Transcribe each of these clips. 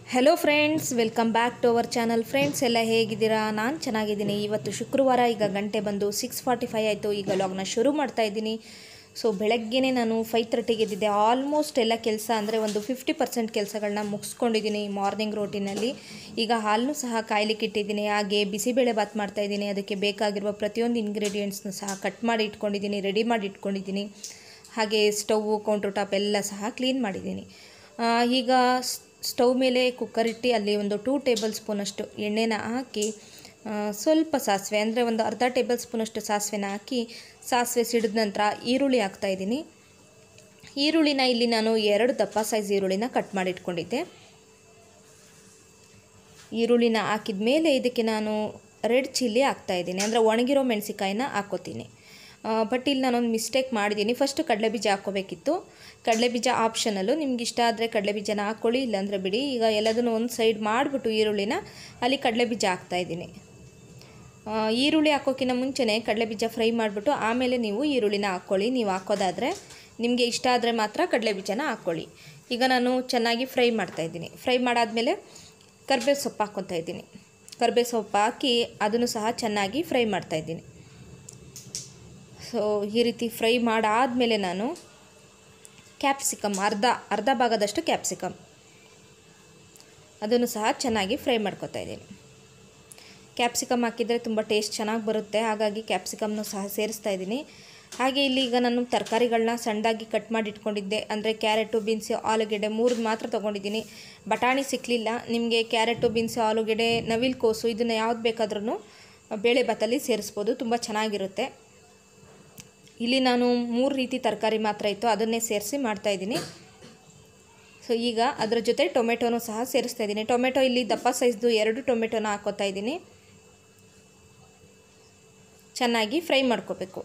hello friends welcome back to our channel friends ಎಲ್ಲ ಹೇಗಿದ್ದೀರಾ ನಾನು ಚೆನ್ನಾಗಿದ್ದೀನಿ ಇವತ್ತು ಶುಕ್ರವಾರ ಈಗ ಗಂಟೆ ಬಂದು ಸಿಕ್ಸ್ ಫಾರ್ಟಿ ಫೈ ಆಯಿತು ಈಗ ಲಾಗ್ನ ಶುರು ಮಾಡ್ತಾ ಇದ್ದೀನಿ ಸೊ ಬೆಳಗ್ಗೆನೇ ನಾನು ಫೈವ್ ತರ್ಟಿಗೆ ಎದ್ದಿದ್ದೆ ಆಲ್ಮೋಸ್ಟ್ ಎಲ್ಲ ಕೆಲಸ ಅಂದರೆ ಒಂದು ಫಿಫ್ಟಿ ಪರ್ಸೆಂಟ್ ಕೆಲಸಗಳನ್ನ ಮುಗಿಸ್ಕೊಂಡಿದ್ದೀನಿ ಮಾರ್ನಿಂಗ್ ರೋಟಿನಲ್ಲಿ ಈಗ ಹಾಲನ್ನು ಸಹ ಕಾಯ್ಲಿಕ್ಕೆ ಇಟ್ಟಿದ್ದೀನಿ ಹಾಗೆ ಬಿಸಿಬೇಳೆ ಬಾತ್ ಮಾಡ್ತಾ ಇದ್ದೀನಿ ಅದಕ್ಕೆ ಬೇಕಾಗಿರುವ ಪ್ರತಿಯೊಂದು ಇಂಗ್ರೀಡಿಯೆಂಟ್ಸ್ನು ಸಹ ಕಟ್ ಮಾಡಿ ಇಟ್ಕೊಂಡಿದ್ದೀನಿ ರೆಡಿ ಮಾಡಿ ಇಟ್ಕೊಂಡಿದ್ದೀನಿ ಹಾಗೆ ಸ್ಟೌವು ಕೌಂಟರ್ ಟಾಪ್ ಎಲ್ಲ ಸಹ ಕ್ಲೀನ್ ಮಾಡಿದ್ದೀನಿ ಆ, ಈಗ ಸ್- ಸ್ಟವ್ ಮೇಲೆ ಕುಕ್ಕರ್ ಇಟ್ಟು ಅಲ್ಲಿ ಒಂದು ಟೂ ಟೇಬಲ್ ಸ್ಪೂನಷ್ಟು ಎಣ್ಣೆನ ಹಾಕಿ ಆ, ಸ್ವಲ್ಪ ಸಾಸಿವೆ ಅಂದರೆ ಒಂದು ಅರ್ಧ ಟೇಬಲ್ ಸ್ಪೂನಷ್ಟು ಸಾಸಿವೆನ ಹಾಕಿ ಸಾಸಿವೆ ಸಿಡಿದ ನಂತರ ಈರುಳ್ಳಿ ಹಾಕ್ತಾಯಿದ್ದೀನಿ ಈರುಳ್ಳಿನ ಇಲ್ಲಿ ನಾನು ಎರಡು ದಪ್ಪ ಸೈಜ್ ಈರುಳ್ಳಿನ ಕಟ್ ಮಾಡಿ ಇಟ್ಕೊಂಡಿದ್ದೆ ಈರುಳ್ಳಿನ ಹಾಕಿದ ಮೇಲೆ ಇದಕ್ಕೆ ನಾನು ರೆಡ್ ಚಿಲ್ಲಿ ಹಾಕ್ತಾಯಿದ್ದೀನಿ ಅಂದರೆ ಒಣಗಿರೋ ಮೆಣಸಿಕಾಯಿನ ಹಾಕ್ಕೋತೀನಿ ಬಟ್ ಇಲ್ಲಿ ನಾನೊಂದು ಮಿಸ್ಟೇಕ್ ಮಾಡಿದ್ದೀನಿ ಫಸ್ಟು ಕಡಲೆಬೀಜ ಹಾಕ್ಕೋಬೇಕಿತ್ತು ಕಡಲೆಬೀಜ ಆಪ್ಷನಲ್ಲು ನಿಮ್ಗೆ ಇಷ್ಟ ಆದರೆ ಕಡಲೆಬೀಜನ ಹಾಕ್ಕೊಳ್ಳಿ ಇಲ್ಲಾಂದರೆ ಬಿಡಿ ಈಗ ಎಲ್ಲದನ್ನು ಒಂದು ಸೈಡ್ ಮಾಡಿಬಿಟ್ಟು ಈರುಳ್ಳಿನ ಅಲ್ಲಿ ಕಡಲೆಬೀಜ ಹಾಕ್ತಾಯಿದ್ದೀನಿ ಆ, ಈರುಳ್ಳಿ ಹಾಕೋಕ್ಕಿಂತ ಮುಂಚೆನೇ ಕಡಲೆಬೀಜ ಫ್ರೈ ಮಾಡಿಬಿಟ್ಟು ಆಮೇಲೆ ನೀವು ಈರುಳ್ಳಿನ ಹಾಕ್ಕೊಳ್ಳಿ ನೀವು ಹಾಕೋದಾದರೆ ನಿಮಗೆ ಇಷ್ಟ ಆದರೆ ಮಾತ್ರ ಕಡಲೆಬೀಜನ ಹಾಕ್ಕೊಳ್ಳಿ ಈಗ ನಾನು ಚೆನ್ನಾಗಿ ಫ್ರೈ ಮಾಡ್ತಾಯಿದ್ದೀನಿ ಫ್ರೈ ಮಾಡಾದಮೇಲೆ ಕರ್ಬೇವು ಸೊಪ್ಪು ಹಾಕ್ಕೊತಾ ಇದ್ದೀನಿ ಕರ್ಬೇವು ಸೊಪ್ಪು ಹಾಕಿ ಅದನ್ನು ಸಹ ಚೆನ್ನಾಗಿ ಫ್ರೈ ಮಾಡ್ತಾಯಿದ್ದೀನಿ ಸೊ ಈ ರೀತಿ ಫ್ರೈ ಮಾಡಾದಮೇಲೆ ನಾನು ಕ್ಯಾಪ್ಸಿಕಮ್ ಅರ್ಧ ಅರ್ಧ ಭಾಗದಷ್ಟು ಕ್ಯಾಪ್ಸಿಕಮ್ ಅದನ್ನು ಸಹ ಚೆನ್ನಾಗಿ ಫ್ರೈ ಮಾಡ್ಕೊತಾ ಇದ್ದೀನಿ ಕ್ಯಾಪ್ಸಿಕಮ್ ಹಾಕಿದರೆ ತುಂಬ ಟೇಸ್ಟ್ ಚೆನ್ನಾಗಿ ಬರುತ್ತೆ ಹಾಗಾಗಿ ಕ್ಯಾಪ್ಸಿಕಮ್ನು ಸಹ ಸೇರಿಸ್ತಾ ಇದ್ದೀನಿ ಹಾಗೆ ಇಲ್ಲಿ ಈಗ ನಾನು ತರಕಾರಿಗಳನ್ನ ಸಣ್ಣದಾಗಿ ಕಟ್ ಮಾಡಿ ಇಟ್ಕೊಂಡಿದ್ದೆ ಅಂದರೆ ಕ್ಯಾರೆಟು ಬೀನ್ಸು ಆಲೂಗೆಡ್ಡೆ ಮೂರು ಮಾತ್ರ ತೊಗೊಂಡಿದ್ದೀನಿ ಬಟಾಣಿ ಸಿಕ್ಕಲಿಲ್ಲ ನಿಮಗೆ ಕ್ಯಾರೆಟು ಬೀನ್ಸು ಆಲೂಗೆಡ್ಡೆ ನವಿಲು ಕೋಸು ಇದನ್ನು ಯಾವ್ದು ಬೇಕಾದ್ರೂ ಬೇಳೆ ಭಾತಲ್ಲಿ ಸೇರಿಸ್ಬೋದು ತುಂಬ ಚೆನ್ನಾಗಿರುತ್ತೆ ಇಲ್ಲಿ ನಾನು ಮೂರು ರೀತಿ ತರಕಾರಿ ಮಾತ್ರ ಇತ್ತು ಅದನ್ನೇ ಸೇರಿಸಿ ಮಾಡ್ತಾಯಿದ್ದೀನಿ ಸೊ ಈಗ ಅದರ ಜೊತೆ ಟೊಮೆಟೊನೂ ಸಹ ಸೇರಿಸ್ತಾ ಇದ್ದೀನಿ ಟೊಮೆಟೊ ಇಲ್ಲಿ ದಪ್ಪ ಸೈಜ್ದು ಎರಡು ಟೊಮೆಟೊನ ಹಾಕೋತಾ ಇದ್ದೀನಿ ಚೆನ್ನಾಗಿ ಫ್ರೈ ಮಾಡ್ಕೋಬೇಕು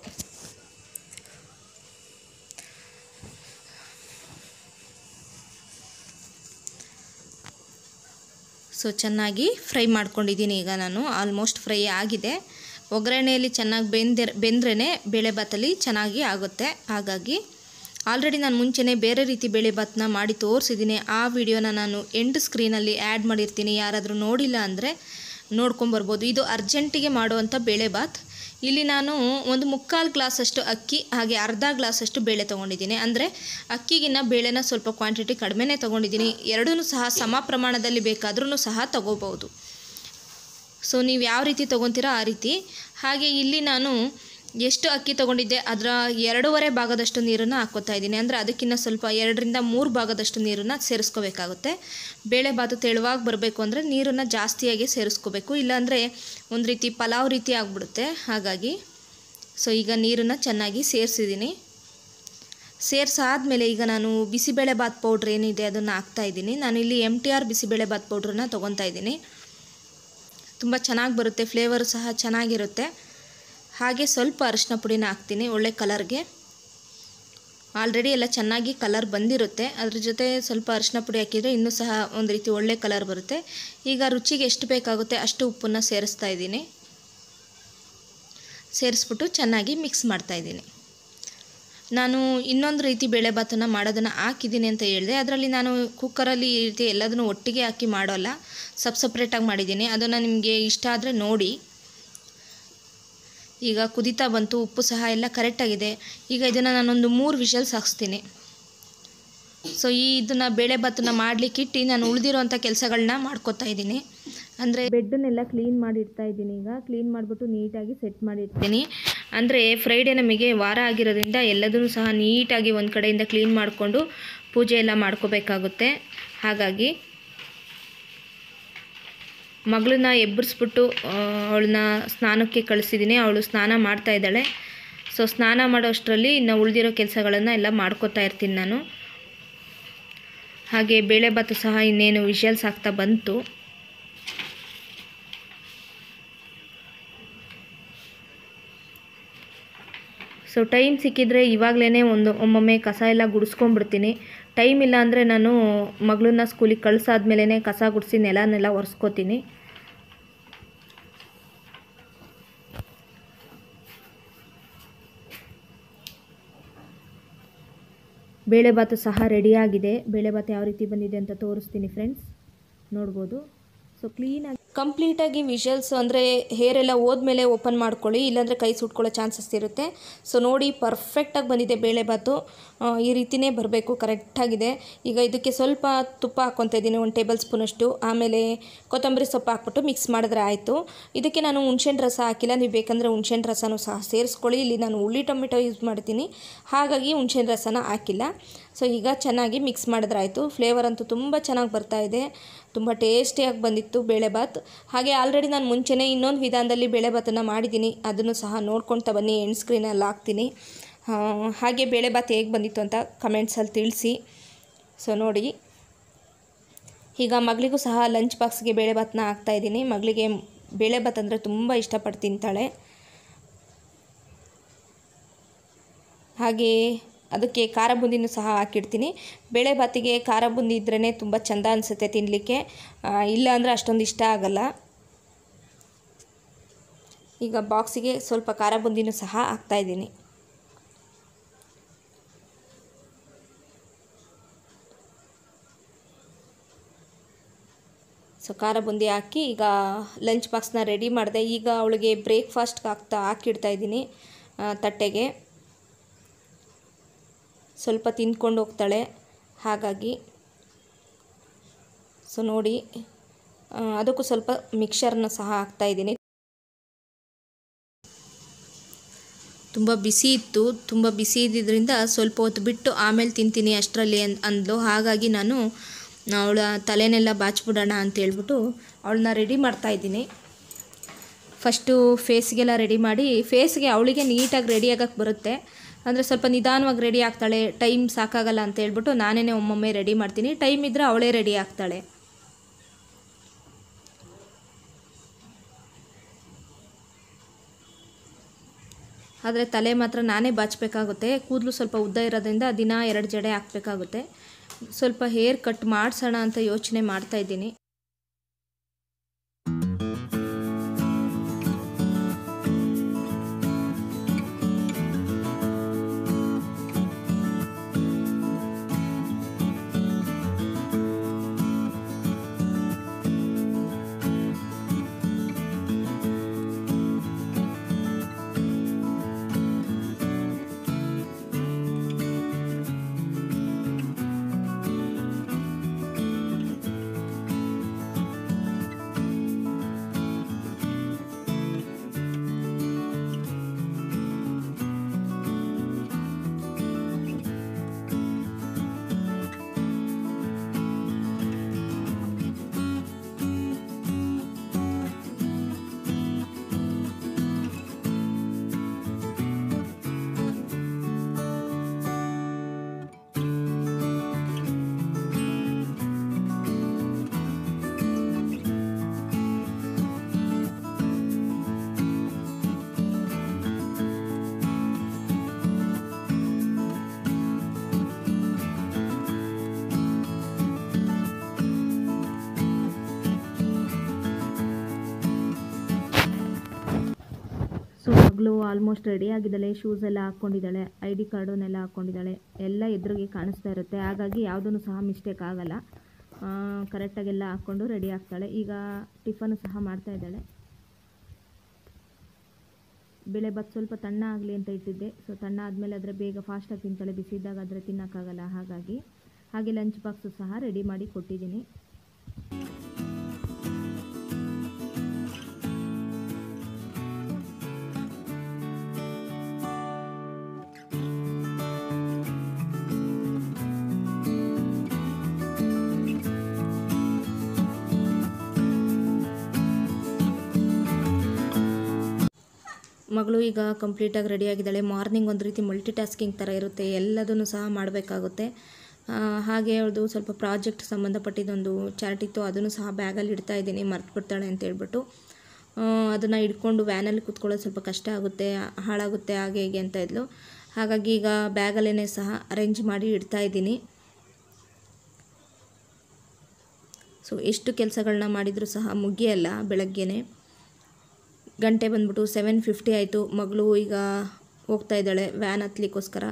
ಸೊ ಚೆನ್ನಾಗಿ ಫ್ರೈ ಮಾಡ್ಕೊಂಡಿದ್ದೀನಿ ಈಗ ನಾನು ಆಲ್ಮೋಸ್ಟ್ ಫ್ರೈ ಆಗಿದೆ ಒಗ್ಗರಣೆಯಲ್ಲಿ ಚೆನ್ನಾಗಿ ಬೆಂದಿರ ಬೆಂದ್ರೇ ಬೇಳೆಭಾತಲ್ಲಿ ಚೆನ್ನಾಗಿ ಆಗುತ್ತೆ ಹಾಗಾಗಿ ಆಲ್ರೆಡಿ ನಾನು ಮುಂಚೆನೇ ಬೇರೆ ರೀತಿ ಬೇಳೆಭಾತನ್ನ ಮಾಡಿ ತೋರಿಸಿದ್ದೀನಿ ಆ ವಿಡಿಯೋನ ನಾನು ಎಂಡ್ ಸ್ಕ್ರೀನಲ್ಲಿ ಆ್ಯಡ್ ಮಾಡಿರ್ತೀನಿ ಯಾರಾದರೂ ನೋಡಿಲ್ಲ ಅಂದರೆ ನೋಡ್ಕೊಂಬರ್ಬೋದು ಇದು ಅರ್ಜೆಂಟಿಗೆ ಮಾಡುವಂಥ ಬೇಳೆಭಾತ್ ಇಲ್ಲಿ ನಾನು ಒಂದು ಮುಕ್ಕಾಲು ಗ್ಲಾಸಷ್ಟು ಅಕ್ಕಿ ಹಾಗೆ ಅರ್ಧ ಗ್ಲಾಸಷ್ಟು ಬೇಳೆ ತೊಗೊಂಡಿದ್ದೀನಿ ಅಂದರೆ ಅಕ್ಕಿಗಿನ್ನ ಬೇಳೆನ ಸ್ವಲ್ಪ ಕ್ವಾಂಟಿಟಿ ಕಡಿಮೆನೇ ತೊಗೊಂಡಿದ್ದೀನಿ ಎರಡೂ ಸಹ ಸಮ ಪ್ರಮಾಣದಲ್ಲಿ ಬೇಕಾದ್ರೂ ಸಹ ತೊಗೋಬೋದು ಸೊ ನೀವು ಯಾವ ರೀತಿ ತೊಗೊತೀರೋ ಆ ರೀತಿ ಹಾಗೆ ಇಲ್ಲಿ ನಾನು ಎಷ್ಟು ಅಕ್ಕಿ ತೊಗೊಂಡಿದ್ದೆ ಅದರ ಎರಡೂವರೆ ಭಾಗದಷ್ಟು ನೀರನ್ನು ಹಾಕ್ಕೋತಾ ಇದ್ದೀನಿ ಅಂದರೆ ಅದಕ್ಕಿಂತ ಸ್ವಲ್ಪ ಎರಡರಿಂದ ಮೂರು ಭಾಗದಷ್ಟು ನೀರನ್ನು ಸೇರಿಸ್ಕೋಬೇಕಾಗುತ್ತೆ ಬೇಳೆ ಭಾತು ತೆಳುವಾಗಿ ಬರಬೇಕು ಅಂದರೆ ನೀರನ್ನು ಜಾಸ್ತಿಯಾಗಿ ಸೇರಿಸ್ಕೋಬೇಕು ಇಲ್ಲಾಂದರೆ ಒಂದು ರೀತಿ ಪಲಾವ್ ರೀತಿ ಆಗಿಬಿಡುತ್ತೆ ಹಾಗಾಗಿ ಸೊ ಈಗ ನೀರನ್ನು ಚೆನ್ನಾಗಿ ಸೇರಿಸಿದ್ದೀನಿ ಸೇರಿಸಾದ್ಮೇಲೆ ಈಗ ನಾನು ಬಿಸಿಬೇಳೆ ಬಾತ್ ಪೌಡ್ರ್ ಏನಿದೆ ಅದನ್ನು ಹಾಕ್ತಾ ಇದ್ದೀನಿ ನಾನು ಇಲ್ಲಿ M T R bisibele bath ಪೌಡ್ರನ್ನ ತೊಗೊತಾ ಇದ್ದೀನಿ ತುಂಬ ಚೆನ್ನಾಗಿ ಬರುತ್ತೆ ಫ್ಲೇವರು ಸಹ ಚೆನ್ನಾಗಿರುತ್ತೆ ಹಾಗೆ ಸ್ವಲ್ಪ ಅರಿಶಿನ ಪುಡಿನ ಹಾಕ್ತೀನಿ ಒಳ್ಳೆ ಕಲರ್ಗೆ ಆಲ್ರೆಡಿ ಎಲ್ಲ ಚೆನ್ನಾಗಿ ಕಲರ್ ಬಂದಿರುತ್ತೆ ಅದ್ರ ಜೊತೆ ಸ್ವಲ್ಪ ಅರಿಶಿನ ಪುಡಿ ಹಾಕಿದರೆ ಇನ್ನೂ ಸಹ ಒಂದು ರೀತಿ ಒಳ್ಳೆ ಕಲರ್ ಬರುತ್ತೆ ಈಗ ರುಚಿಗೆ ಎಷ್ಟು ಬೇಕಾಗುತ್ತೆ ಅಷ್ಟು ಉಪ್ಪನ್ನು ಸೇರಿಸ್ತಾ ಇದ್ದೀನಿ ಸೇರಿಸ್ಬಿಟ್ಟು ಚೆನ್ನಾಗಿ ಮಿಕ್ಸ್ ಮಾಡ್ತಾ ಇದ್ದೀನಿ ನಾನು ಇನ್ನೊಂದು ರೀತಿ ಬೇಳೆಭಾತನ್ನು ಮಾಡೋದನ್ನು ಹಾಕಿದ್ದೀನಿ ಅಂತ ಹೇಳಿದೆ ಅದರಲ್ಲಿ ನಾನು ಕುಕ್ಕರಲ್ಲಿ ಈ ರೀತಿ ಎಲ್ಲದನ್ನು ಒಟ್ಟಿಗೆ ಹಾಕಿ ಮಾಡೋಲ್ಲ ಸಪ್ ಸಪ್ರೇಟಾಗಿ ಮಾಡಿದ್ದೀನಿ ಅದನ್ನು ನಿಮಗೆ ಇಷ್ಟ ಆದರೆ ನೋಡಿ ಈಗ ಕುದೀತಾ ಬಂತು ಉಪ್ಪು ಸಹ ಎಲ್ಲ ಕರೆಕ್ಟಾಗಿದೆ ಈಗ ಇದನ್ನು ನಾನೊಂದು ಮೂರು ವಿಷಲ್ಸ್ ಹಾಕ್ಸ್ತೀನಿ ಸೊ ಈ ಇದನ್ನು ಬೇಳೆ ಭಾತನ್ನ ಮಾಡಲಿಕ್ಕೆ ಇಟ್ಟು ನಾನು ಉಳಿದಿರೋಂಥ ಕೆಲಸಗಳನ್ನ ಮಾಡ್ಕೊತಾ ಇದ್ದೀನಿ ಅಂದರೆ ಬೆಡ್ಡನ್ನೆಲ್ಲ ಕ್ಲೀನ್ ಮಾಡಿ ಇಡ್ತಾ ಇದ್ದೀನಿ ಈಗ ಕ್ಲೀನ್ ಮಾಡಿಬಿಟ್ಟು ನೀಟಾಗಿ ಸೆಟ್ ಮಾಡಿ ಇಡ್ತೀನಿ ಅಂದರೆ ಫ್ರೈಡೇ ನಮಗೆ ವಾರ ಆಗಿರೋದ್ರಿಂದ ಎಲ್ಲದನ್ನು ಸಹ ನೀಟಾಗಿ ಒಂದು ಕಡೆಯಿಂದ ಕ್ಲೀನ್ ಮಾಡಿಕೊಂಡು ಪೂಜೆ ಎಲ್ಲ ಮಾಡ್ಕೋಬೇಕಾಗುತ್ತೆ ಹಾಗಾಗಿ ಮಗಳನ್ನ ಎಬ್ಬರಿಸ್ಬಿಟ್ಟು ಅವಳನ್ನ ಸ್ನಾನಕ್ಕೆ ಕಳಿಸಿದ್ದೀನಿ ಅವಳು ಸ್ನಾನ ಮಾಡ್ತಾ ಇದ್ದಾಳೆ ಸೊ ಸ್ನಾನ ಮಾಡೋ ಅಷ್ಟರಲ್ಲಿ ಇನ್ನು ಉಳಿದಿರೋ ಕೆಲಸಗಳನ್ನು ಎಲ್ಲ ಮಾಡ್ಕೋತಾ ಇರ್ತೀನಿ ನಾನು ಹಾಗೆ ಬೇಳೆಭಾತು ಸಹ ಇನ್ನೇನು ವಿಷಲ್ಸ್ ಆಗ್ತಾ ಬಂತು ಸೊ ಟೈಮ್ ಸಿಕ್ಕಿದರೆ ಇವಾಗಲೇ ಒಂದು ಒಮ್ಮೊಮ್ಮೆ ಕಸ ಎಲ್ಲ ಗುಡಿಸ್ಕೊಂಡ್ಬಿಡ್ತೀನಿ ಟೈಮ್ ಇಲ್ಲ ಅಂದರೆ ನಾನು ಮಗಳನ್ನ ಸ್ಕೂಲಿಗೆ ಕಳಿಸಾದ್ಮೇಲೆ ಕಸ ಗುಡಿಸಿ ನೆಲನೆಲ್ಲ ಒರೆಸ್ಕೋತೀನಿ ಬೇಳೆಭಾತು ಸಹ ರೆಡಿಯಾಗಿದೆ ಬೇಳೆಭಾತು ಯಾವ ರೀತಿ ಬಂದಿದೆ ಅಂತ ತೋರಿಸ್ತೀನಿ ಫ್ರೆಂಡ್ಸ್ ನೋಡ್ಬೋದು ಸೊ ಕ್ಲೀನಾಗಿ ಕಂಪ್ಲೀಟಾಗಿ ವಿಷಲ್ಸ್ ಅಂದರೆ ಹೇರ್ ಎಲ್ಲ ಹೋದ್ಮೇಲೆ ಓಪನ್ ಮಾಡ್ಕೊಳ್ಳಿ ಇಲ್ಲಾಂದರೆ ಕೈ ಸುಟ್ಕೊಳ್ಳೋ ಚಾನ್ಸಸ್ ಇರುತ್ತೆ ಸೊ ನೋಡಿ ಪರ್ಫೆಕ್ಟಾಗಿ ಬಂದಿದೆ ಬೇಳೆಭಾತು ಆ, ಈ ರೀತಿನೇ ಬರಬೇಕು ಕರೆಕ್ಟಾಗಿದೆ ಈಗ ಇದಕ್ಕೆ ಸ್ವಲ್ಪ ತುಪ್ಪ ಹಾಕ್ಕೊತಾ ಇದ್ದೀನಿ ಒಂದು ಟೇಬಲ್ ಸ್ಪೂನಷ್ಟು ಆಮೇಲೆ ಕೊತ್ತಂಬರಿ ಸೊಪ್ಪು ಹಾಕ್ಬಿಟ್ಟು ಮಿಕ್ಸ್ ಮಾಡಿದ್ರೆ ಆಯಿತು ಇದಕ್ಕೆ ನಾನು ಹುಣ್ಸೆಹಣ್ಣು ರಸ ಹಾಕಿಲ್ಲ ನೀವು ಬೇಕಂದರೆ ಹುಣ್ಸೆಹಣ್ಣು ರಸನೂ ಸಹ ಸೇರಿಸ್ಕೊಳ್ಳಿ ಇಲ್ಲಿ ನಾನು ಹುಳಿ ಟೊಮೆಟೊ ಯೂಸ್ ಮಾಡ್ತೀನಿ ಹಾಗಾಗಿ ಹುಣ್ಸೆಹಣ್ಣು ರಸನ ಹಾಕಿಲ್ಲ ಸೊ ಈಗ ಚೆನ್ನಾಗಿ ಮಿಕ್ಸ್ ಮಾಡಿದ್ರೆ ಆಯಿತು ಫ್ಲೇವರ್ ಅಂತೂ ತುಂಬ ಚೆನ್ನಾಗಿ ಬರ್ತಾ ಇದೆ ತುಂಬ ಟೇಸ್ಟಿಯಾಗಿ ಬಂದಿತ್ತು ಬೇಳೆಭಾತ್ ಹಾಗೆ ಆಲ್ರೆಡಿ ನಾನು ಮುಂಚೆನೇ ಇನ್ನೊಂದು ವಿಧಾನದಲ್ಲಿ ಬೇಳೆಭಾತನ್ನು ಮಾಡಿದ್ದೀನಿ ಅದನ್ನು ಸಹ ನೋಡ್ಕೊಳ್ತಾ ಬನ್ನಿ ಎಂಡ್ ಸ್ಕ್ರೀನಲ್ಲಿ ಹಾಕ್ತೀನಿ ಆ, ಹಾಗೆ ಬೇಳೆಭಾತ್ ಹೇಗೆ ಬಂದಿತ್ತು ಅಂತ ಕಮೆಂಟ್ಸಲ್ಲಿ ತಿಳಿಸಿ ಸೊ ನೋಡಿ ಈಗ ಮಗಳಿಗೂ ಸಹ ಲಂಚ್ ಬಾಕ್ಸ್ಗೆ ಬೇಳೆಭಾತನ್ನ ಹಾಕ್ತಾಯಿದ್ದೀನಿ ಮಗಳಿಗೆ ಬೇಳೆಭಾತ್ ಅಂದರೆ ತುಂಬ ಇಷ್ಟಪಟ್ಟು ತಿಂತಾಳೆ ಹಾಗೆ ಅದಕ್ಕೆ ಖಾರ ಬುಂದಿನೂ ಸಹ ಹಾಕಿಡ್ತೀನಿ ಬೇಳೆಭಾತಿಗೆ ಖಾರ ಬುಂದಿ ಇದ್ರೇ ತುಂಬ ಚೆಂದ ಅನಿಸುತ್ತೆ ತಿನ್ನಲಿಕ್ಕೆ ಇಲ್ಲ ಅಂದರೆ ಅಷ್ಟೊಂದು ಇಷ್ಟ ಆಗಲ್ಲ ಈಗ ಬಾಕ್ಸಿಗೆ ಸ್ವಲ್ಪ ಖಾರ ಬುಂದಿನೂ ಸಹ ಹಾಕ್ತಾಯಿದ್ದೀನಿ ಸೊ ಖಾರ ಬುಂದಿ ಹಾಕಿ ಈಗ ಲಂಚ್ ಬಾಕ್ಸ್ನ ರೆಡಿ ಮಾಡಿದೆ ಈಗ ಅವಳಿಗೆ ಬ್ರೇಕ್ಫಾಸ್ಟ್ಗೆ ಹಾಕ್ತಾ ಹಾಕಿಡ್ತಾ ಇದ್ದೀನಿ ಆ, ತಟ್ಟೆಗೆ ಸ್ವಲ್ಪ ತಿಂದ್ಕೊಂಡು ಹೋಗ್ತಾಳೆ ಹಾಗಾಗಿ ಸೊ ನೋಡಿ ಆ, ಅದಕ್ಕೂ ಸ್ವಲ್ಪ ಮಿಕ್ಸರ್ನ ಸಹ ಹಾಕ್ತಾಯಿದ್ದೀನಿ ತುಂಬ ಬಿಸಿ ಇತ್ತು ತುಂಬ ಬಿಸಿ ಇದ್ದಿದ್ದರಿಂದ ಸ್ವಲ್ಪ ಹೊತ್ತು ಬಿಟ್ಟು ಆಮೇಲೆ ತಿಂತೀನಿ ಅಷ್ಟರಲ್ಲಿ ಅನ್ ಅಂದ್ಲು ಹಾಗಾಗಿ ನಾನು ಅವಳ ತಲೆನೆಲ್ಲ ಬಾಚ್ಬಿಡೋಣ ಅಂತ ಹೇಳ್ಬಿಟ್ಟು ಅವಳನ್ನ ರೆಡಿ ಮಾಡ್ತಾಯಿದ್ದೀನಿ ಫಸ್ಟು ಫೇಸ್ಗೆಲ್ಲ ರೆಡಿ ಮಾಡಿ ಫೇಸ್ಗೆ ಅವಳಿಗೆ ನೀಟಾಗಿ ರೆಡಿ ಆಗಕ್ಕೆ ಬರುತ್ತೆ ಅಂದರೆ ಸ್ವಲ್ಪ ನಿಧಾನವಾಗಿ ರೆಡಿ ಆಗ್ತಾಳೆ ಟೈಮ್ ಸಾಕಾಗಲ್ಲ ಅಂತ ಹೇಳ್ಬಿಟ್ಟು ನಾನೇ ಒಮ್ಮೊಮ್ಮೆ ರೆಡಿ ಮಾಡ್ತೀನಿ ಟೈಮ್ ಇದ್ದರೆ ಅವಳೇ ರೆಡಿ ಆಗ್ತಾಳೆ ಆದರೆ ತಲೆ ಮಾತ್ರ ನಾನೇ ಬಾಚಬೇಕಾಗುತ್ತೆ ಕೂದಲು ಸ್ವಲ್ಪ ಉದ್ದ ಇರೋದ್ರಿಂದ ದಿನ ಎರಡು ಜಡೆ ಹಾಕಬೇಕಾಗುತ್ತೆ ಸ್ವಲ್ಪ ಹೇರ್ ಕಟ್ ಮಾಡಿಸೋಣ ಅಂತ ಯೋಚನೆ ಮಾಡ್ತಾ ಇದ್ದೀನಿ ಸೊ ಮಗಳು ಆಲ್ಮೋಸ್ಟ್ ರೆಡಿ ಆಗಿದ್ದಾಳೆ ಶೂಸ್ ಎಲ್ಲ ಹಾಕ್ಕೊಂಡಿದ್ದಾಳೆ ಐ ಡಿ ಕಾರ್ಡನ್ನೆಲ್ಲ ಹಾಕ್ಕೊಂಡಿದ್ದಾಳೆ ಎಲ್ಲ ಎದುರಿಗೆ ಕಾಣಿಸ್ತಾ ಇರುತ್ತೆ ಹಾಗಾಗಿ ಯಾವುದೂ ಸಹ ಮಿಸ್ಟೇಕ್ ಆಗಲ್ಲ ಕರೆಕ್ಟಾಗೆಲ್ಲ ಹಾಕ್ಕೊಂಡು ರೆಡಿ ಆಗ್ತಾಳೆ ಈಗ ಟಿಫನು ಸಹ ಮಾಡ್ತಾ ಇದ್ದಾಳೆ ಬೆಳೆ ಬತ್ ಸ್ವಲ್ಪ ತಣ್ಣ ಆಗಲಿ ಅಂತ ಇಟ್ಟಿದ್ದೆ ಸೊ ತಣ್ಣ ಆದಮೇಲೆ ಆದರೆ ಬೇಗ ಫಾಸ್ಟಾಗಿ ತಿಂತಾಳೆ ಬಿಸಿ ಇದ್ದಾಗ ಆದರೆ ತಿನ್ನೋಕ್ಕಾಗಲ್ಲ ಹಾಗಾಗಿ ಹಾಗೆ ಲಂಚ್ ಬಾಕ್ಸು ಸಹ ರೆಡಿ ಮಾಡಿ ಕೊಟ್ಟಿದ್ದೀನಿ ಮಗಳು ಈಗ ಕಂಪ್ಲೀಟಾಗಿ ರೆಡಿಯಾಗಿದ್ದಾಳೆ ಮಾರ್ನಿಂಗ್ ಒಂದು ರೀತಿ ಮಲ್ಟಿ ಟಾಸ್ಕಿಂಗ್ ಥರ ಇರುತ್ತೆ ಎಲ್ಲದನ್ನು ಸಹ ಮಾಡಬೇಕಾಗುತ್ತೆ ಆ, ಹಾಗೆ ಅವ್ಳದು ಸ್ವಲ್ಪ ಪ್ರಾಜೆಕ್ಟ್ ಸಂಬಂಧಪಟ್ಟಿದ್ದೊಂದು ಚಾರ್ಟ್ ಇತ್ತು ಅದನ್ನು ಸಹ ಬ್ಯಾಗಲ್ಲಿ ಇಡ್ತಾ ಇದ್ದೀನಿ ಮರ್ತ್ಬಿಡ್ತಾಳೆ ಅಂತ ಹೇಳ್ಬಿಟ್ಟು ಅದನ್ನು ಇಟ್ಕೊಂಡು ವ್ಯಾನಲ್ಲಿ ಕೂತ್ಕೊಳ್ಳೋದು ಸ್ವಲ್ಪ ಕಷ್ಟ ಆಗುತ್ತೆ ಹಾಳಾಗುತ್ತೆ ಹಾಗೆ ಹೀಗೆ ಅಂತ ಇದ್ಲು ಹಾಗಾಗಿ ಈಗ ಬ್ಯಾಗಲ್ಲೇ ಸಹ ಅರೇಂಜ್ ಮಾಡಿ ಇಡ್ತಾ ಇದ್ದೀನಿ ಸೊ ಎಷ್ಟು ಕೆಲಸಗಳನ್ನ ಮಾಡಿದರೂ ಸಹ ಮುಗಿಯಲ್ಲ ಬೆಳಗ್ಗೆನೇ ಗಂಟೆ ಬಂದ್ಬಿಟ್ಟು ಸೆವೆನ್ ಫಿಫ್ಟಿ ಆಯಿತು ಮಗಳು ಈಗ ಹೋಗ್ತಾ ಇದ್ದಾಳೆ ವ್ಯಾನ್ ಹತ್ಲಿಕ್ಕೋಸ್ಕರ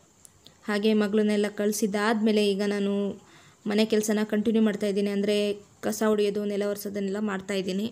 ಹಾಗೆ ಮಗಳನ್ನೆಲ್ಲ ಕಳಿಸಿದ್ದಾದಮೇಲೆ ಈಗ ನಾನು ಮನೆ ಕೆಲಸನ ಕಂಟಿನ್ಯೂ ಮಾಡ್ತಾ ಇದ್ದೀನಿ ಅಂದರೆ ಕಸ ಹೊಡೆಯೋದು ನೆಲ ಒರೆಸೋದನ್ನೆಲ್ಲ ಮಾಡ್ತಾಯಿದ್ದೀನಿ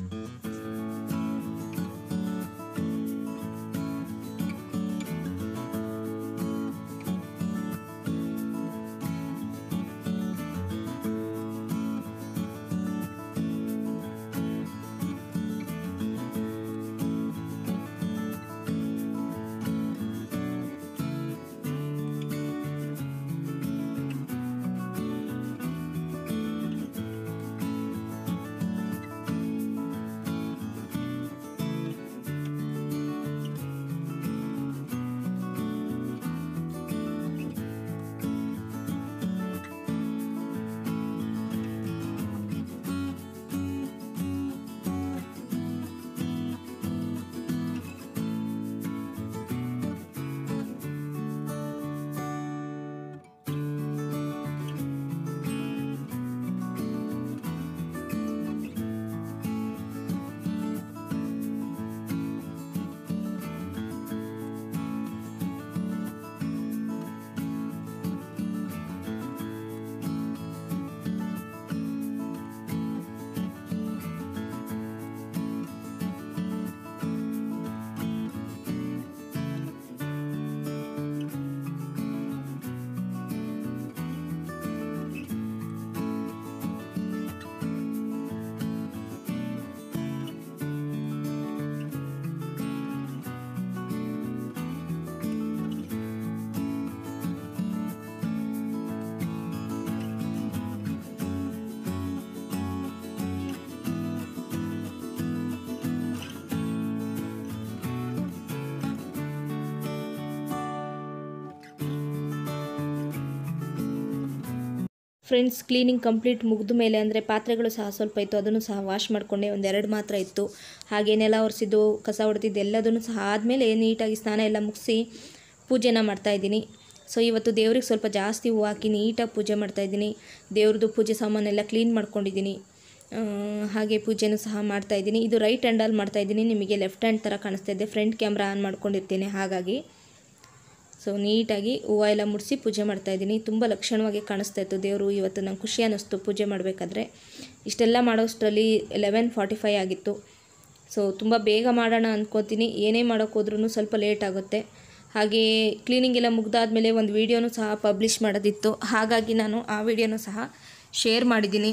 ಫ್ರೆಂಡ್ಸ್ ಕ್ಲೀನಿಂಗ್ ಕಂಪ್ಲೀಟ್ ಮುಗಿದ ಮೇಲೆ ಅಂದರೆ ಪಾತ್ರೆಗಳು ಸಹ ಸ್ವಲ್ಪ ಇತ್ತು ಅದನ್ನು ಸಹ ವಾಶ್ ಮಾಡಿಕೊಂಡೆ ಒಂದೆರಡು ಮಾತ್ರ ಇತ್ತು ಹಾಗೆ ನೆಲ ಒರೆಸಿದ್ದು ಕಸ ಹೊಡೆದಿದ್ದು ಎಲ್ಲದನ್ನು ಸಹ ಆದಮೇಲೆ ನೀಟಾಗಿ ಸ್ನಾನ ಎಲ್ಲ ಮುಗಿಸಿ ಪೂಜೆನ ಮಾಡ್ತಾಯಿದ್ದೀನಿ ಸೊ ಇವತ್ತು ದೇವ್ರಿಗೆ ಸ್ವಲ್ಪ ಜಾಸ್ತಿ ಹೂವು ಹಾಕಿ ನೀಟಾಗಿ ಪೂಜೆ ಮಾಡ್ತಾಯಿದ್ದೀನಿ ದೇವ್ರದ್ದು ಪೂಜೆ ಸಾಮಾನೆಲ್ಲ ಕ್ಲೀನ್ ಮಾಡ್ಕೊಂಡಿದ್ದೀನಿ ಆ, ಹಾಗೆ ಪೂಜೆನೂ ಸಹ ಮಾಡ್ತಾಯಿದ್ದೀನಿ ಇದು ರೈಟ್ ಹ್ಯಾಂಡಲ್ಲಿ ಮಾಡ್ತಾಯಿದ್ದೀನಿ ನಿಮಗೆ ಲೆಫ್ಟ್ ಹ್ಯಾಂಡ್ ಥರ ಕಾಣಿಸ್ತಾ ಇದೆ ಫ್ರಂಟ್ ಕ್ಯಾಮ್ರಾ ಆನ್ ಮಾಡ್ಕೊಂಡಿರ್ತೀನಿ ಹಾಗಾಗಿ ಸೊ ನೀಟಾಗಿ ಹೂವು ಎಲ್ಲ ಮುಡಿಸಿ ಪೂಜೆ ಮಾಡ್ತಾಯಿದ್ದೀನಿ ತುಂಬ ಲಕ್ಷಣವಾಗಿ ಕಾಣಿಸ್ತಾ ಇತ್ತು ದೇವರು ಇವತ್ತು ನಂಗೆ ಖುಷಿ ಅನ್ನಿಸ್ತು ಪೂಜೆ ಮಾಡಬೇಕಾದ್ರೆ ಇಷ್ಟೆಲ್ಲ ಮಾಡೋಷ್ಟರಲ್ಲಿ ಲೆವೆನ್ ಫಾರ್ಟಿ ಫೈ ಆಗಿತ್ತು ಸೊ ತುಂಬ ಬೇಗ ಮಾಡೋಣ ಅಂದ್ಕೋತೀನಿ ಏನೇ ಮಾಡೋಕ್ಕೆ ಹೋದ್ರೂ ಸ್ವಲ್ಪ ಲೇಟ್ ಆಗುತ್ತೆ ಹಾಗೆ ಕ್ಲೀನಿಂಗ್ ಎಲ್ಲ ಮುಗ್ದಾದ್ಮೇಲೆ ಒಂದು ವೀಡಿಯೋನೂ ಸಹ ಪಬ್ಲಿಷ್ ಮಾಡೋದಿತ್ತು ಹಾಗಾಗಿ ನಾನು ಆ ವಿಡಿಯೋನೂ ಸಹ ಶೇರ್ ಮಾಡಿದ್ದೀನಿ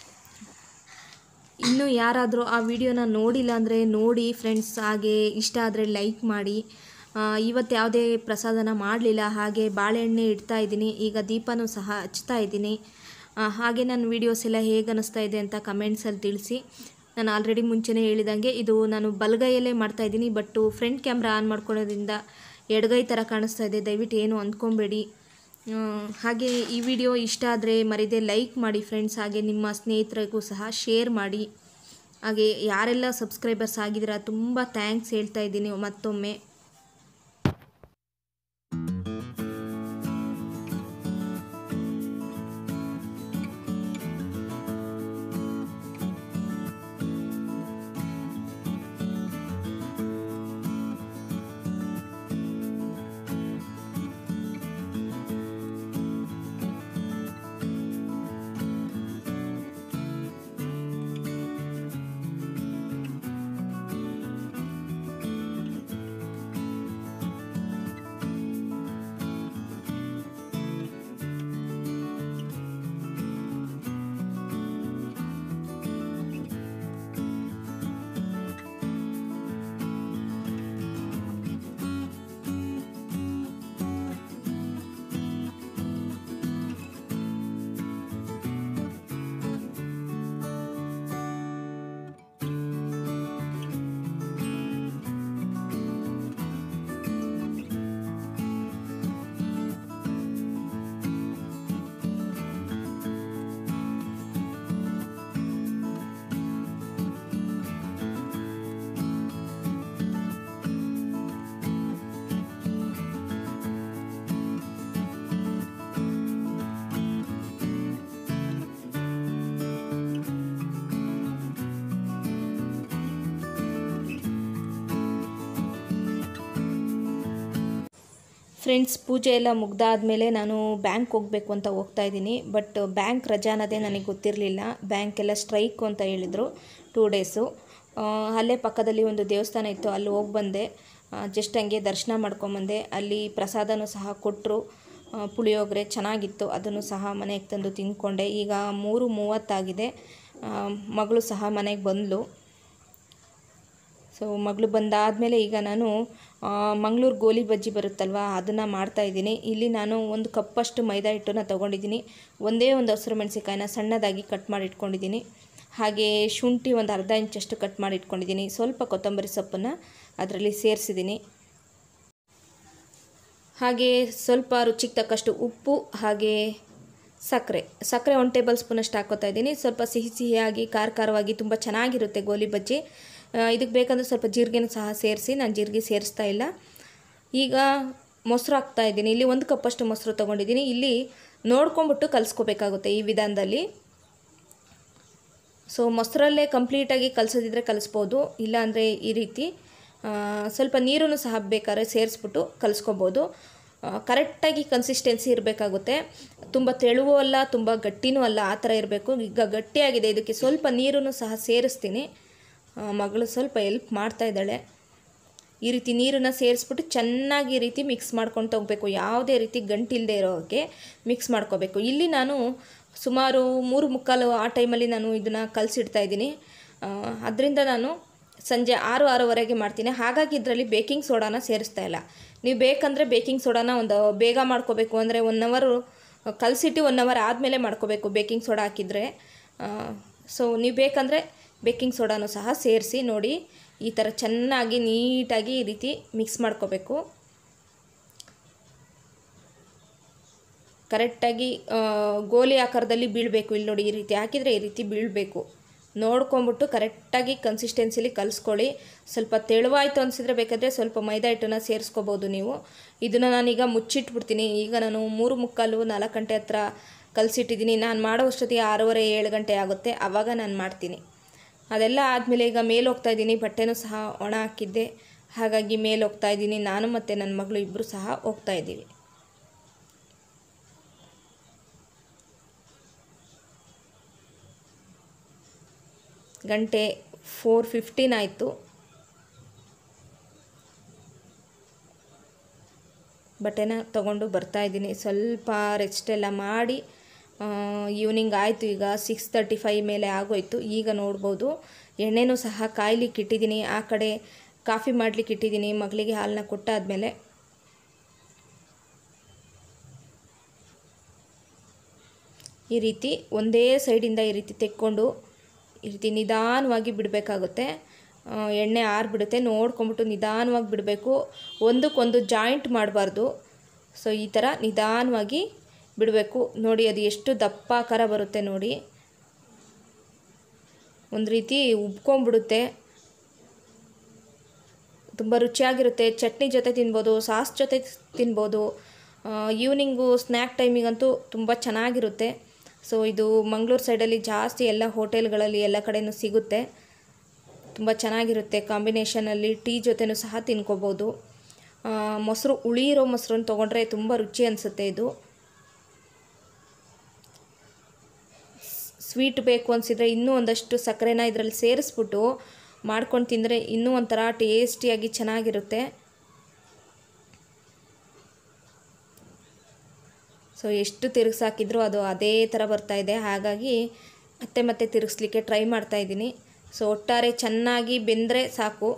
ಇನ್ನು ಯಾರಾದರೂ ಆ ವಿಡಿಯೋನ ನೋಡಿಲ್ಲ ಅಂದರೆ ನೋಡಿ ಫ್ರೆಂಡ್ಸ್ ಹಾಗೆ ಇಷ್ಟ ಆದರೆ ಲೈಕ್ ಮಾಡಿ ಆ, ಇವತ್ತು ಯಾವುದೇ ಪ್ರಸಾದನ ಮಾಡಲಿಲ್ಲ ಹಾಗೆ ಬಾಳೆಹಣ್ಣೆ ಇಡ್ತಾ ಇದ್ದೀನಿ ಈಗ ದೀಪನೂ ಸಹ ಹಚ್ತಾ ಇದ್ದೀನಿ ಆ, ಹಾಗೆ ನನ್ನ ವೀಡಿಯೋಸ್ ಎಲ್ಲ ಹೇಗೆ ಅನ್ನಿಸ್ತಾ ಇದೆ ಅಂತ ಕಮೆಂಟ್ಸಲ್ಲಿ ತಿಳಿಸಿ ನಾನು ಆಲ್ರೆಡಿ ಮುಂಚೆನೇ ಹೇಳಿದಂಗೆ ಇದು ನಾನು ಬಲಗೈಯಲ್ಲೇ ಮಾಡ್ತಾಯಿದ್ದೀನಿ ಬಟ್ಟು ಫ್ರಂಟ್ ಕ್ಯಾಮ್ರಾ ಆನ್ ಮಾಡ್ಕೊಳ್ಳೋದ್ರಿಂದ ಎಡಗೈ ಥರ ಕಾಣಿಸ್ತಾ ಇದೆ ದಯವಿಟ್ಟು ಏನು ಅಂದ್ಕೊಬೇಡಿ ಆ, ಹಾಗೆ ಈ ವಿಡಿಯೋ ಇಷ್ಟ ಆದರೆ ಮರಿದೆ ಲೈಕ್ ಮಾಡಿ ಫ್ರೆಂಡ್ಸ್ ಹಾಗೆ ನಿಮ್ಮ ಸ್ನೇಹಿತರಿಗೂ ಸಹ ಶೇರ್ ಮಾಡಿ ಹಾಗೆ ಯಾರೆಲ್ಲ ಸಬ್ಸ್ಕ್ರೈಬರ್ಸ್ ಆಗಿದ್ದೀರಾ ತುಂಬ ಥ್ಯಾಂಕ್ಸ್ ಹೇಳ್ತಾ ಇದ್ದೀನಿ ಮತ್ತೊಮ್ಮೆ ಫ್ರೆಂಡ್ಸ್ ಪೂಜೆ ಎಲ್ಲ ಮುಗ್ದಾದ್ಮೇಲೆ ನಾನು ಬ್ಯಾಂಕ್ ಹೋಗಬೇಕು ಅಂತ ಹೋಗ್ತಾ ಇದ್ದೀನಿ ಬಟ್ ಬ್ಯಾಂಕ್ ರಜಾ ಅನ್ನೋದೇ ನನಗೆ ಗೊತ್ತಿರಲಿಲ್ಲ ಬ್ಯಾಂಕ್ ಎಲ್ಲ ಸ್ಟ್ರೈಕು ಅಂತ ಹೇಳಿದರು ಟೂ ಡೇಸು ಅಲ್ಲೇ ಪಕ್ಕದಲ್ಲಿ ಒಂದು ದೇವಸ್ಥಾನ ಇತ್ತು ಅಲ್ಲಿ ಹೋಗಿ ಬಂದೆ ಜಸ್ಟ್ ಹಂಗೆ ದರ್ಶನ ಮಾಡ್ಕೊಂಬಂದೆ ಅಲ್ಲಿ ಪ್ರಸಾದನೂ ಸಹ ಕೊಟ್ಟರು ಪುಳಿಯೋಗರೆ ಚೆನ್ನಾಗಿತ್ತು ಅದನ್ನು ಸಹ ಮನೆಗೆ ತಂದು ತಿಂದ್ಕೊಂಡೆ ಈಗ ಮೂರು ಮೂವತ್ತಾಗಿದೆ ಆ, ಮಗಳು ಸಹ ಮನೆಗೆ ಬಂದಳು ಸೊ ಮಗಳು ಬಂದಾದಮೇಲೆ ಈಗ ನಾನು ಮಂಗಳೂರು ಗೋಲಿ ಬಜ್ಜಿ ಬರುತ್ತಲ್ವ ಅದನ್ನು ಮಾಡ್ತಾಯಿದ್ದೀನಿ ಇಲ್ಲಿ ನಾನು ಒಂದು ಕಪ್ಪಷ್ಟು ಮೈದಾ ಹಿಟ್ಟನ್ನು ತೊಗೊಂಡಿದ್ದೀನಿ ಒಂದೇ ಒಂದು ಹಸಿರು ಮೆಣಸಿಕಾಯಿನ ಸಣ್ಣದಾಗಿ ಕಟ್ ಮಾಡಿ ಇಟ್ಕೊಂಡಿದ್ದೀನಿ ಹಾಗೆ ಶುಂಠಿ ಒಂದು ಅರ್ಧ ಇಂಚಷ್ಟು ಕಟ್ ಮಾಡಿ ಇಟ್ಕೊಂಡಿದ್ದೀನಿ ಸ್ವಲ್ಪ ಕೊತ್ತಂಬರಿ ಸೊಪ್ಪನ್ನು ಅದರಲ್ಲಿ ಸೇರಿಸಿದ್ದೀನಿ ಹಾಗೆ ಸ್ವಲ್ಪ ರುಚಿಗೆ ತಕ್ಕಷ್ಟು ಉಪ್ಪು ಹಾಗೆ ಸಕ್ಕರೆ ಸಕ್ಕರೆ ಒನ್ ಟೇಬಲ್ ಸ್ಪೂನಷ್ಟು ಹಾಕೋತಾ ಇದ್ದೀನಿ ಸ್ವಲ್ಪ ಸಿಹಿ ಸಿಹಿಯಾಗಿ ಖಾರ ಖಾರವಾಗಿ ತುಂಬ ಚೆನ್ನಾಗಿರುತ್ತೆ ಗೋಲಿ ಬಜ್ಜಿ ಆ, ಇದಕ್ಕೆ ಬೇಕಂದ್ರೆ ಸ್ವಲ್ಪ ಜೀರಿಗೆನೂ ಸಹ ಸೇರಿಸಿ ನಾನು ಜೀರಿಗೆ ಸೇರಿಸ್ತಾ ಇಲ್ಲ ಈಗ ಮೊಸರು ಹಾಕ್ತಾ ಇದ್ದೀನಿ ಇಲ್ಲಿ ಒಂದು ಕಪ್ಪಷ್ಟು ಮೊಸರು ತೊಗೊಂಡಿದ್ದೀನಿ ಇಲ್ಲಿ ನೋಡ್ಕೊಂಬಿಟ್ಟು ಕಲಿಸ್ಕೋಬೇಕಾಗುತ್ತೆ ಈ ವಿಧಾನದಲ್ಲಿ ಸೊ ಮೊಸರಲ್ಲೇ ಕಂಪ್ಲೀಟಾಗಿ ಕಲಿಸೋದಿದ್ರೆ ಕಲಿಸ್ಬೋದು ಇಲ್ಲಾಂದರೆ ಈ ರೀತಿ ಆ, ಸ್ವಲ್ಪ ನೀರನ್ನು ಸಹ ಬೇಕಾದ್ರೆ ಸೇರಿಸ್ಬಿಟ್ಟು ಕಲಿಸ್ಕೊಬೋದು ಕರೆಕ್ಟಾಗಿ ಕನ್ಸಿಸ್ಟೆನ್ಸಿ ಇರಬೇಕಾಗುತ್ತೆ ತುಂಬ ತೆಳುವೂ ಅಲ್ಲ ತುಂಬ ಗಟ್ಟಿನೂ ಅಲ್ಲ ಆ ಥರ ಇರಬೇಕು ಈಗ ಗಟ್ಟಿಯಾಗಿದೆ ಇದಕ್ಕೆ ಸ್ವಲ್ಪ ನೀರನ್ನು ಸಹ ಸೇರಿಸ್ತೀನಿ ಆ, ಮಗಳು ಸ್ವಲ್ಪ ಎಲ್ಪ್ ಮಾಡ್ತಾ ಇದ್ದಾಳೆ ಈ ರೀತಿ ನೀರನ್ನು ಸೇರಿಸ್ಬಿಟ್ಟು ಚೆನ್ನಾಗಿ ಈ ರೀತಿ ಮಿಕ್ಸ್ ಮಾಡ್ಕೊಂಡು ಹೋಗಬೇಕು ಯಾವುದೇ ರೀತಿ ಗಂಟಿಲ್ಲದೆ ಇರೋ ಹಾಗೆ ಮಿಕ್ಸ್ ಮಾಡ್ಕೋಬೇಕು ಇಲ್ಲಿ ನಾನು ಸುಮಾರು ಮೂರು ಮುಕ್ಕಾಲು ಆ ಟೈಮಲ್ಲಿ ನಾನು ಇದನ್ನು ಕಲಸಿಡ್ತಾ ಇದ್ದೀನಿ ಅದರಿಂದ ನಾನು ಸಂಜೆ ಆರು ಆರೂವರೆಗೆ ಮಾಡ್ತೀನಿ ಹಾಗಾಗಿ ಇದರಲ್ಲಿ ಬೇಕಿಂಗ್ ಸೋಡಾನ ಸೇರಿಸ್ತಾ ಇಲ್ಲ ನೀವು ಬೇಕಂದರೆ ಬೇಕಿಂಗ್ ಸೋಡಾನ ಒಂದು ಬೇಗ ಮಾಡ್ಕೋಬೇಕು ಅಂದರೆ ಒನ್ ಅವರು ಕಲಸಿಟ್ಟು ಒನ್ ಅವರ್ ಆದಮೇಲೆ ಮಾಡ್ಕೋಬೇಕು ಬೇಕಿಂಗ್ ಸೋಡಾ ಹಾಕಿದರೆ ಸೊ ನೀವು ಬೇಕಂದರೆ ಬೇಕಿಂಗ್ ಸೋಡಾನು ಸಹ ಸೇರಿಸಿ ನೋಡಿ ಈ ಥರ ಚೆನ್ನಾಗಿ ನೀಟಾಗಿ ಈ ರೀತಿ ಮಿಕ್ಸ್ ಮಾಡ್ಕೋಬೇಕು ಕರೆಕ್ಟಾಗಿ ಆ, ಗೋಲಿ ಆಕಾರದಲ್ಲಿ ಬೀಳಬೇಕು ಇಲ್ಲಿ ನೋಡಿ ಈ ರೀತಿ ಹಾಕಿದರೆ ಈ ರೀತಿ ಬೀಳಬೇಕು ನೋಡ್ಕೊಂಬಿಟ್ಟು ಕರೆಕ್ಟಾಗಿ ಕನ್ಸಿಸ್ಟೆನ್ಸಿಲಿ ಕಲಿಸ್ಕೊಳ್ಳಿ ಸ್ವಲ್ಪ ತೆಳುವಾಯಿತು ಅನಿಸಿದ್ರೆ ಬೇಕಾದರೆ ಸ್ವಲ್ಪ ಮೈದಾ ಹಿಟ್ಟನ್ನು ಸೇರಿಸ್ಕೋಬೋದು ನೀವು ಇದನ್ನು ನಾನೀಗ ಮುಚ್ಚಿಟ್ಬಿಡ್ತೀನಿ ಈಗ ನಾನು ಮೂರು ಮುಕ್ಕಾಲು ನಾಲ್ಕು ಗಂಟೆ ಹತ್ರ ಕಲಸಿಟ್ಟಿದ್ದೀನಿ ನಾನು ಮಾಡೋ ಅಷ್ಟೊತ್ತಿಗೆ ಆರೂವರೆ ಏಳು ಗಂಟೆ ಆಗುತ್ತೆ ಆವಾಗ ನಾನು ಮಾಡ್ತೀನಿ ಅದೆಲ್ಲ ಆದಮೇಲೆ ಈಗ ಮೇಲೆ ಹೋಗ್ತಾ ಇದ್ದೀನಿ ಬಟ್ಟೆನೂ ಸಹ ಒಣ ಹಾಕಿದ್ದೆ ಹಾಗಾಗಿ ಮೇಲೆ ಹೋಗ್ತಾ ಇದ್ದೀನಿ ನಾನು ಮತ್ತು ನನ್ನ ಮಗಳು ಇಬ್ಬರು ಸಹ ಹೋಗ್ತಾ ಇದ್ದೀವಿ ಗಂಟೆ ಫೋರ್ ಫಿಫ್ಟೀನ್ ಆಯಿತು ಬಟ್ಟೆನ ತೊಗೊಂಡು ಬರ್ತಾ ಇದ್ದೀನಿ ಸ್ವಲ್ಪ ರೆಸ್ಟ್ ಎಲ್ಲ ಮಾಡಿ ಈವ್ನಿಂಗ್ ಆಯಿತು ಈಗ ಸಿಕ್ಸ್ ತರ್ಟಿ ಫೈವ್ ಮೇಲೆ ಆಗೋಯ್ತು ಈಗ ನೋಡ್ಬೋದು ಎಣ್ಣೆನೂ ಸಹ ಕಾಯ್ಲಿಕ್ಕೆ ಇಟ್ಟಿದ್ದೀನಿ ಆ ಕಡೆ ಕಾಫಿ ಮಾಡ್ಲಿಕ್ಕೆ ಇಟ್ಟಿದ್ದೀನಿ ಮಗಳಿಗೆ ಹಾಲನ್ನ ಕೊಟ್ಟಾದ್ಮೇಲೆ ಈ ರೀತಿ ಒಂದೇ ಸೈಡಿಂದ ಈ ರೀತಿ ತೆಕ್ಕೊಂಡು ಈ ರೀತಿ ನಿಧಾನವಾಗಿ ಬಿಡಬೇಕಾಗುತ್ತೆ ಎಣ್ಣೆ ಆರಿಬಿಡುತ್ತೆ ನೋಡ್ಕೊಂಬಿಟ್ಟು ನಿಧಾನವಾಗಿ ಬಿಡಬೇಕು ಒಂದಕ್ಕೊಂದು ಜಾಯಿಂಟ್ ಮಾಡಬಾರ್ದು ಸೊ ಈ ಥರ ನಿಧಾನವಾಗಿ ಬಿಡಬೇಕು ನೋಡಿ ಅದು ಎಷ್ಟು ದಪ್ಪಾಕಾರ ಬರುತ್ತೆ ನೋಡಿ ಒಂದು ರೀತಿ ಉಬ್ಕೊಂಬಿಡುತ್ತೆ ತುಂಬ ರುಚಿಯಾಗಿರುತ್ತೆ ಚಟ್ನಿ ಜೊತೆ ತಿನ್ಬೋದು ಸಾಸ್ ಜೊತೆ ತಿನ್ಬೋದು ಈವ್ನಿಂಗು ಸ್ನ್ಯಾಕ್ ಟೈಮಿಗಂತೂ ತುಂಬ ಚೆನ್ನಾಗಿರುತ್ತೆ ಸೊ ಇದು ಮಂಗಳೂರು ಸೈಡಲ್ಲಿ ಜಾಸ್ತಿ ಎಲ್ಲ ಹೋಟೆಲ್ಗಳಲ್ಲಿ ಎಲ್ಲ ಕಡೆನೂ ಸಿಗುತ್ತೆ ತುಂಬ ಚೆನ್ನಾಗಿರುತ್ತೆ ಕಾಂಬಿನೇಷನಲ್ಲಿ ಟೀ ಜೊತೆನೂ ಸಹ ತಿನ್ಕೋಬೋದು ಆ, ಮೊಸರು ಹುಳಿ ಇರೋ ಮೊಸರನ್ನು ತೊಗೊಂಡ್ರೆ ತುಂಬ ರುಚಿ ಅನಿಸುತ್ತೆ ಇದು ಸ್ವೀಟ್ ಬೇಕು ಅನಿಸಿದರೆ ಇನ್ನೂ ಒಂದಷ್ಟು ಸಕ್ಕರೆನ ಇದರಲ್ಲಿ ಸೇರಿಸ್ಬಿಟ್ಟು ಮಾಡ್ಕೊಂಡು ತಿಂದರೆ ಇನ್ನೂ ಒಂಥರ ಟೇಸ್ಟಿಯಾಗಿ ಚೆನ್ನಾಗಿರುತ್ತೆ ಸೊ ಎಷ್ಟು ತಿರುಗಿಸಾಕಿದ್ರೂ ಅದು ಅದೇ ಥರ ಬರ್ತಾ ಇದೆ ಹಾಗಾಗಿ ಮತ್ತೆ ಮತ್ತೆ ತಿರುಗಿಸ್ಲಿಕ್ಕೆ ಟ್ರೈ ಮಾಡ್ತಾ ಇದ್ದೀನಿ ಸೊ ಒಟ್ಟಾರೆ ಚೆನ್ನಾಗಿ ಬೆಂದರೆ ಸಾಕು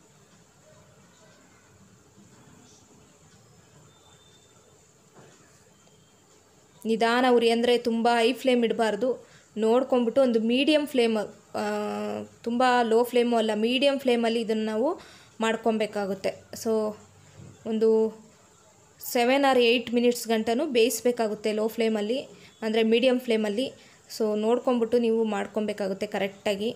ನಿಧಾನ ಉರಿ ಅಂದರೆ ತುಂಬ ಹೈ ಫ್ಲೇಮ್ ಇಡಬಾರ್ದು ನೋಡ್ಕೊಂಬಿಟ್ಟು ಒಂದು ಮೀಡಿಯಮ್ ಫ್ಲೇಮ್ ತುಂಬ ಲೋ ಫ್ಲೇಮು ಅಲ್ಲ ಮೀಡಿಯಮ್ ಫ್ಲೇಮಲ್ಲಿ ಇದನ್ನು ನಾವು ಮಾಡ್ಕೊಬೇಕಾಗುತ್ತೆ ಸೊ ಒಂದು ಸೆವೆನ್ ಆರ್ ಏಯ್ಟ್ ಮಿನಿಟ್ಸ್ ಗಂಟನೂ ಬೇಯಿಸ್ಬೇಕಾಗುತ್ತೆ ಲೋ ಫ್ಲೇಮಲ್ಲಿ ಅಂದರೆ ಮೀಡಿಯಮ್ ಫ್ಲೇಮಲ್ಲಿ ಸೊ ನೋಡ್ಕೊಂಬಿಟ್ಟು ನೀವು ಮಾಡ್ಕೊಬೇಕಾಗುತ್ತೆ ಕರೆಕ್ಟಾಗಿ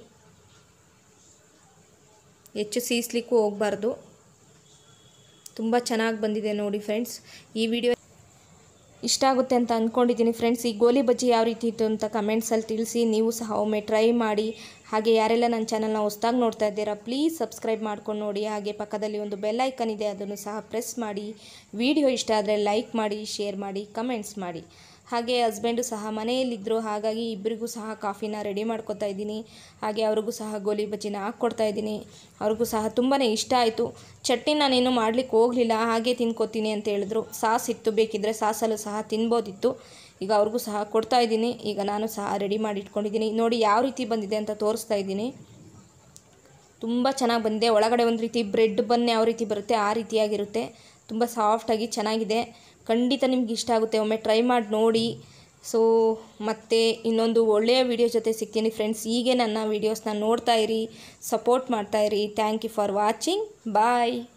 ಹೆಚ್ಚು ಸೀಸ್ಲಿಕ್ಕೂ ಹೋಗಬಾರ್ದು ತುಂಬ ಚೆನ್ನಾಗಿ ಬಂದಿದೆ ನೋಡಿ ಫ್ರೆಂಡ್ಸ್ ಈ ವಿಡಿಯೋ ಇಷ್ಟ ಆಗುತ್ತೆ ಅಂತ ಅಂದ್ಕೊಂಡಿದ್ದೀನಿ ಫ್ರೆಂಡ್ಸ್ ಈ ಗೋಲಿ ಬಜ್ಜಿ ಯಾವ ರೀತಿ ಇತ್ತು ಅಂತ ಕಮೆಂಟ್ಸಲ್ಲಿ ತಿಳಿಸಿ ನೀವು ಸಹ ಒಮ್ಮೆ ಟ್ರೈ ಮಾಡಿ ಹಾಗೆ ಯಾರೆಲ್ಲ ನನ್ನ ಚಾನಲ್ನ ಹೊಸ್ದಾಗಿ ನೋಡ್ತಾ ಇದ್ದೀರಾ ಪ್ಲೀಸ್ ಸಬ್ಸ್ಕ್ರೈಬ್ ಮಾಡ್ಕೊಂಡು ನೋಡಿ ಹಾಗೆ ಪಕ್ಕದಲ್ಲಿ ಒಂದು ಬೆಲ್ ಐಕನ್ ಇದೆ ಅದನ್ನು ಸಹ ಪ್ರೆಸ್ ಮಾಡಿ ವಿಡಿಯೋ ಇಷ್ಟ ಆದರೆ ಲೈಕ್ ಮಾಡಿ ಶೇರ್ ಮಾಡಿ ಕಮೆಂಟ್ಸ್ ಮಾಡಿ ಹಾಗೆ ಹಸ್ಬೆಂಡು ಸಹ ಮನೆಯಲ್ಲಿದ್ದರು ಹಾಗಾಗಿ ಇಬ್ಬರಿಗೂ ಸಹ ಕಾಫಿನ ರೆಡಿ ಮಾಡ್ಕೊತಾ ಇದ್ದೀನಿ ಹಾಗೆ ಅವ್ರಿಗೂ ಸಹ ಗೋಲಿ ಬಜ್ಜಿನ ಹಾಕ್ಕೊಡ್ತಾ ಇದ್ದೀನಿ ಅವ್ರಿಗೂ ಸಹ ತುಂಬಾ ಇಷ್ಟ ಆಯಿತು ಚಟ್ನಿ ನಾನೇನು ಮಾಡಲಿಕ್ಕೆ ಹೋಗಲಿಲ್ಲ ಹಾಗೆ ತಿನ್ಕೋತೀನಿ ಅಂತ ಹೇಳಿದ್ರು ಸಾಸ್ ಇತ್ತು ಬೇಕಿದ್ದರೆ ಸಾಸಲ್ಲೂ ಸಹ ತಿನ್ಬೋದಿತ್ತು ಈಗ ಅವ್ರಿಗೂ ಸಹ ಕೊಡ್ತಾ ಇದ್ದೀನಿ ಈಗ ನಾನು ಸಹ ರೆಡಿ ಮಾಡಿ ಇಟ್ಕೊಂಡಿದ್ದೀನಿ ನೋಡಿ ಯಾವ ರೀತಿ ಬಂದಿದೆ ಅಂತ ತೋರಿಸ್ತಾ ಇದ್ದೀನಿ ತುಂಬ ಚೆನ್ನಾಗಿ ಬಂದಿದೆ ಒಳಗಡೆ ಒಂದು ರೀತಿ ಬ್ರೆಡ್ ಬನ್ ಯಾವ ರೀತಿ ಬರುತ್ತೆ ಆ ರೀತಿಯಾಗಿರುತ್ತೆ ತುಂಬ ಸಾಫ್ಟಾಗಿ ಚೆನ್ನಾಗಿದೆ ಖಂಡಿತ ನಿಮ್ಗೆ ಇಷ್ಟ ಆಗುತ್ತೆ ಒಮ್ಮೆ ಟ್ರೈ ಮಾಡಿ ನೋಡಿ ಸೊ ಮತ್ತೆ ಇನ್ನೊಂದು ಒಳ್ಳೆಯ ವಿಡಿಯೋ ಜೊತೆ ಸಿಗ್ತೀನಿ ಫ್ರೆಂಡ್ಸ್ ಹೀಗೆ ನನ್ನ ವೀಡಿಯೋಸ್ನ ನೋಡ್ತಾ ಇರಿ ಸಪೋರ್ಟ್ ಮಾಡ್ತಾ ಇರಿ thank you for watching bye